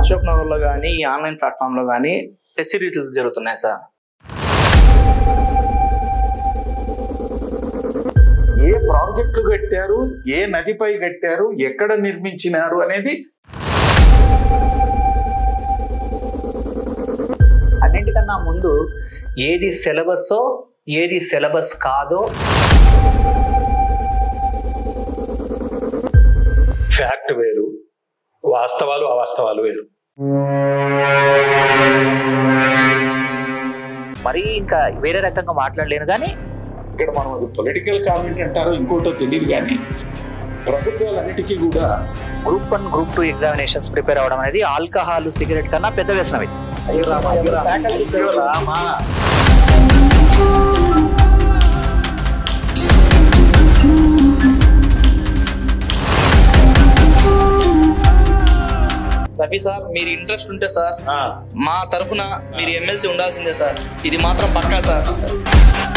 అశోక్ నగర్ లో కానీ ఈ ఆన్లైన్ ప్లాట్ఫామ్ లో కానీ టెస్ట్ సిరీస్ జరుగుతున్నాయి సార్ ఏ ప్రాజెక్టులు కట్టారు ఏ నదిపై కట్టారు ఎక్కడ నిర్మించినారు అనేది అన్నింటికన్నా ముందు ఏది సిలబస్ ఏది సిలబస్ కాదో ఫ్యాక్ట్ వేరు వాస్తవాలు అవాస్తవాలు వేరు మరీ ఇంకా వేరే రకంగా మాట్లాడలేను కానీ ఇక్కడ మనం పొలిటికల్ కామెంట్ అంటారో ఇంకోటో తెలియదు కానీ ప్రభుత్వాలన్నిటికీ కూడా group one group two examinations prepare అవడం అనేది ఆల్కహాల్ సిగరెట్ కన్నా పెద్ద వ్యసనం ఇది అయ్యో రామా, అయ్యో రామా, అయ్యో రామా. రఫీ సార్ మీరు ఇంట్రెస్ట్ ఉంటే సార్ ఆ, మా తరఫున మీరు ఎమ్మెల్సీ ఉండాల్సిందే సార్ ఇది మాత్రం పక్కా సార్